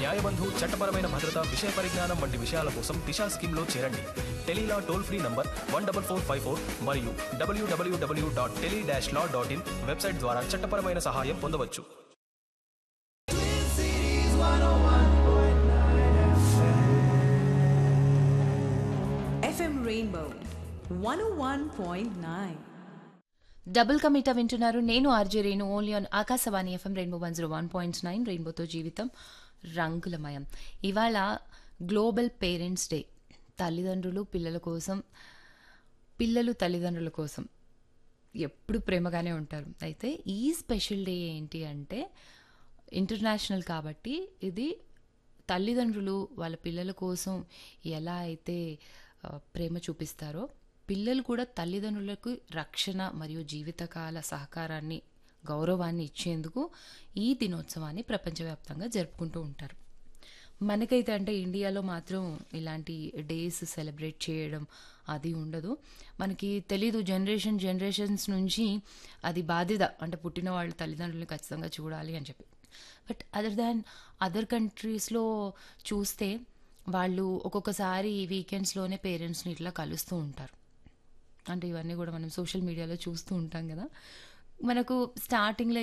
న్యాయబంధు చట్టపరమైన భద్రత విషయ పరిజ్ఞానం వంటి విషయాల కోసం దిశా స్కీమ్లో చేరండి tele law toll free number one double four five four మరియు W W W dot tele dash law dot in website ద్వారా చట్టపరమైన సహాయం పొందవచ్చు FM Rainbow 101.9. డబుల్ కమిటా వింటున్నారు నేను RJ Renu only on Akashvani FM rainbow one zero one point nine రెయిన్బోతో జీవితం రంగులమయం ఇవాళ గ్లోబల్ పేరెంట్స్ డే తల్లిదండ్రులు పిల్లల కోసం పిల్లలు తల్లిదండ్రుల కోసం ఎప్పుడు ప్రేమగానే ఉంటారు అయితే ఈ స్పెషల్ డే ఏంటి అంటే ఇంటర్నేషనల్ కాబట్టి ఇది తల్లిదండ్రులు వాళ్ళ పిల్లల కోసం ఎలా అయితే ఆ, ప్రేమ చూపిస్తారో పిల్లలు కూడా తల్లిదండ్రులకు రక్షణ మరియు జీవితకాల సహకారాన్ని గౌరవాన్ని ఇచ్చేందుకు ఈ దినోత్సవాన్ని ప్రపంచవ్యాప్తంగా జరుపుకుంటూ ఉంటారు మనకైతే అంటే ఇండియాలో మాత్రం ఇలాంటి డేస్ సెలబ్రేట్ చేయడం అది ఉండదు మనకి తెలీదు జనరేషన్ జనరేషన్స్ నుంచి అది బాధ్యత అంటే పుట్టిన వాళ్ళ తల్లిదండ్రులను ఖచ్చితంగా చూడాలి అని చెప్పి బట్ అదర్ దాన్ అదర్ కంట్రీస్లో చూస్తే వాళ్ళు ఒక్కొక్కసారి వీకెండ్స్లోనే పేరెంట్స్ని ఇట్లా కలుస్తూ ఉంటారు అంటే ఇవన్నీ కూడా మనం సోషల్ మీడియాలో చూస్తూ ఉంటాం కదా మనకు స్టార్టింగ్లో